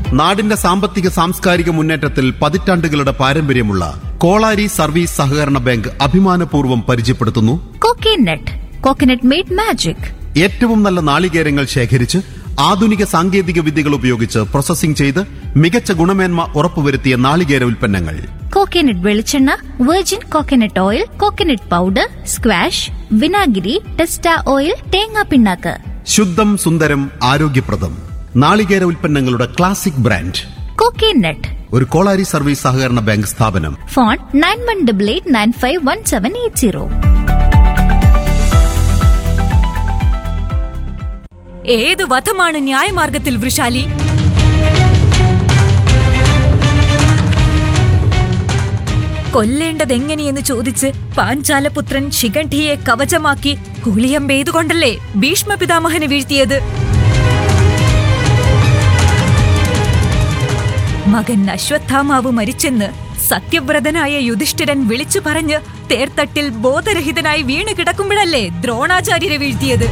നാടിന്റെ സാമ്പത്തിക സാംസ്കാരിക മുന്നേറ്റത്തിൽ പതിറ്റാണ്ടുകളുടെ പാരമ്പര്യമുള്ള കോളാരി സർവീസ് സഹകരണ ബാങ്ക് അഭിമാനപൂർവ്വം പരിചയപ്പെടുത്തുന്നു കോക്കനട്ട് കോക്കനട്ട് മെയ്ഡ് മാജിക് ഏറ്റവും നല്ല നാളികേരങ്ങൾ ശേഖരിച്ച് ആധുനിക സാങ്കേതിക വിദ്യകൾ ഉപയോഗിച്ച് പ്രോസസ്സിംഗ് ചെയ്ത് മികച്ച ഗുണമേന്മ ഉറപ്പുവരുത്തിയ നാളികേര ഉൽപ്പന്നങ്ങൾ കോക്കനട്ട് വെളിച്ചെണ്ണ virgin coconut oil coconut powder squash വിനാഗിരി ടെസ്റ്റ ഓയിൽ തേങ്ങാ പിണ്ണാക്ക് ശുദ്ധം സുന്ദരം ആരോഗ്യപ്രദം നാളികേര ഉൽപ്പന്നങ്ങളുടെ ക്ലാസിക് ബ്രാൻഡ് കോക്കനട്ട് ഒരു കോളാരി സർവീസ് സഹകരണ ബാങ്ക് സ്ഥാപനം phone nine one double eight nine five one seven eight zero ഏത് വധമാണ് ന്യായമാർഗത്തിൽ വൃഷാലി കൊല്ലേണ്ടതെങ്ങനെയെന്ന് ചോദിച്ച് പാഞ്ചാലപുത്രൻ ശിഖണ്ഠിയെ കവചമാക്കി ഹുളിയമ്പെയ്തുകൊണ്ടല്ലേ ഭീഷ്മ പിതാമഹന് വീഴ്ത്തിയത് മകൻ അശ്വത്ഥാമാവ് മരിച്ചെന്ന് സത്യവ്രതനായ യുധിഷ്ഠിരൻ വിളിച്ചു പറഞ്ഞ് തേർത്തട്ടിൽ ബോധരഹിതനായി വീണ് കിടക്കുമ്പോഴല്ലേ ദ്രോണാചാര്യരെ വീഴ്ത്തിയത്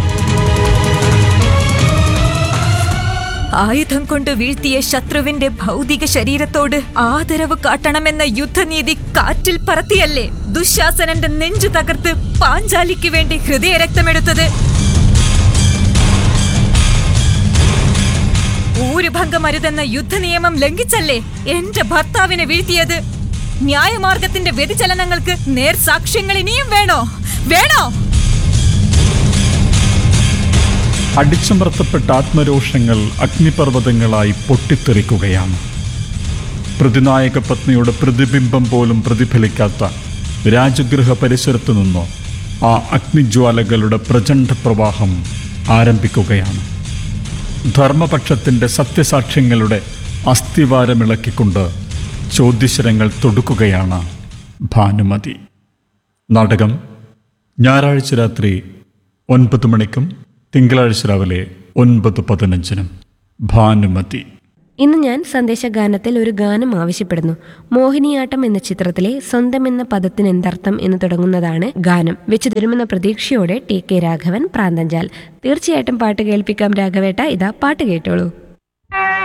ആയുധം കൊണ്ട് വീഴ്ത്തിയ ശത്രുവിന്റെ ഭൗതിക ശരീരത്തോട് ആദരവ് കാട്ടണമെന്ന യുദ്ധനീതി കാറ്റിൽ പറത്തിയല്ലേ ദുശാസനന്റെ നെഞ്ചു തകർത്ത് പാഞ്ചാലിക്ക് വേണ്ടി ഹൃദയരക്തമെടുത്തത് ഊരുഭംഗമരുതെന്ന യുദ്ധനിയമം ലംഘിച്ചല്ലേ എന്റെ ഭർത്താവിനെ വീഴ്ത്തിയത് ന്യായമാർഗത്തിന്റെ വ്യതിചലനങ്ങൾക്ക് നേർ സാക്ഷ്യങ്ങൾ ഇനിയും വേണോ വേണോ അടിച്ചമർത്തപ്പെട്ട ആത്മരോഷങ്ങൾ അഗ്നിപർവ്വതങ്ങളായി പൊട്ടിത്തെറിക്കുകയാണ് പ്രതിനായക പത്നിയുടെ പ്രതിബിംബം പോലും പ്രതിഫലിക്കാത്ത രാജഗൃഹ പരിസരത്തു നിന്നോ ആ അഗ്നിജ്വാലകളുടെ പ്രചണ്ഡ പ്രവാഹം ആരംഭിക്കുകയാണ് ധർമ്മപക്ഷത്തിൻ്റെ സത്യസാക്ഷ്യങ്ങളുടെ അസ്ഥിവാരമിളക്കിക്കൊണ്ട് ചോദ്യശരങ്ങൾ തൊടുക്കുകയാണ് ഭാനുമതി നാടകം ഞായറാഴ്ച രാത്രി ഒൻപത് മണിക്കും തിങ്കളാഴ്ച രാവിലെ ഒൻപത് പതിനഞ്ചിനും ഭാനുമതി ഇന്ന് ഞാൻ സന്ദേശഗാനത്തിൽ ഒരു ഗാനം ആവശ്യപ്പെടുന്നു മോഹിനിയാട്ടം എന്ന ചിത്രത്തിലെ സ്വന്തം എന്ന പദത്തിന് എന്തർത്ഥം എന്ന് തുടങ്ങുന്നതാണ് ഗാനം വെച്ച് തരുമെന്ന പ്രതീക്ഷയോടെ ടി കെ രാഘവൻ പ്രാന്തഞ്ചാൽ തീർച്ചയായിട്ടും പാട്ട് കേൾപ്പിക്കാം രാഘവേട്ട ഇതാ പാട്ട് കേട്ടോളൂ